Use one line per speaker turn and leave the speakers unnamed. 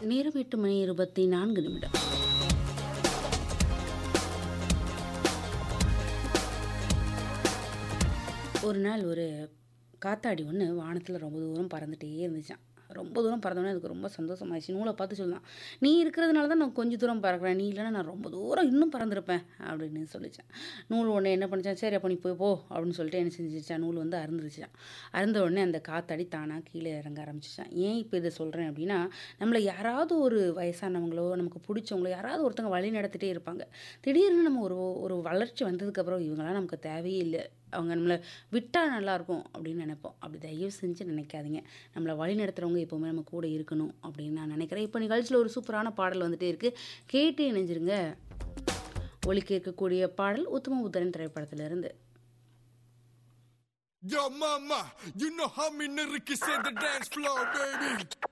நேரம் எட்டு மணி இருபத்தி நான்கு நிமிடம் ஒரு நாள் ஒரு காத்தாடி ஒன்று வானத்தில் ரொம்ப தூரம் பறந்துட்டே இருந்துச்சான் ரொம்ப தூரம் பறந்தோடனே அதுக்கு ரொம்ப சந்தோஷமாயிடுச்சு நூலை பார்த்து சொல்லலாம் நீ இருக்கிறதுனால தான் நான் கொஞ்சம் தூரம் பறக்கிறேன் நீ இல்லைன்னா நான் ரொம்ப தூரம் இன்னும் பறந்துருப்பேன் அப்படின்னு சொல்லிச்சான் நூல் உடனே என்ன பண்ணிச்சான் சரி அப்போ நீ போய் போ அப்படின்னு சொல்லிட்டு என்ன செஞ்சிச்சான் நூல் வந்து அருந்துருச்சான் அருந்த உடனே அந்த காத்தாடி தானாக கீழே இறங்க ஆரம்பிச்சிச்சான் ஏன் இப்போ இதை சொல்கிறேன் அப்படின்னா நம்மளை யாராவது ஒரு வயசானவங்களோ நமக்கு பிடிச்சவங்களோ யாராவது ஒருத்தங்க வழி நடத்திட்டே இருப்பாங்க திடீர்னு நம்ம ஒரு ஒரு வளர்ச்சி வந்ததுக்கப்புறம் இவங்களாம் நமக்கு தேவையே இல்லை அவங்க நம்மளை விட்டால் நல்லாயிருக்கும் அப்படின்னு நினைப்போம் அப்படி தயவு செஞ்சு நினைக்காதீங்க நம்மளை வழி நடத்துகிறவங்க எப்போவுமே நம்ம கூட இருக்கணும் அப்படின்னு நான் நினைக்கிறேன் இப்போ நிகழ்ச்சியில் ஒரு சூப்பரான பாடல் வந்துட்டே இருக்குது கேட்டு இணைஞ்சிருங்க ஒலிக்க இருக்கக்கூடிய பாடல் உத்தம உத்தரன் திரைப்படத்திலிருந்து
Yo, mama, you know how me nigga can set the dance floor, baby.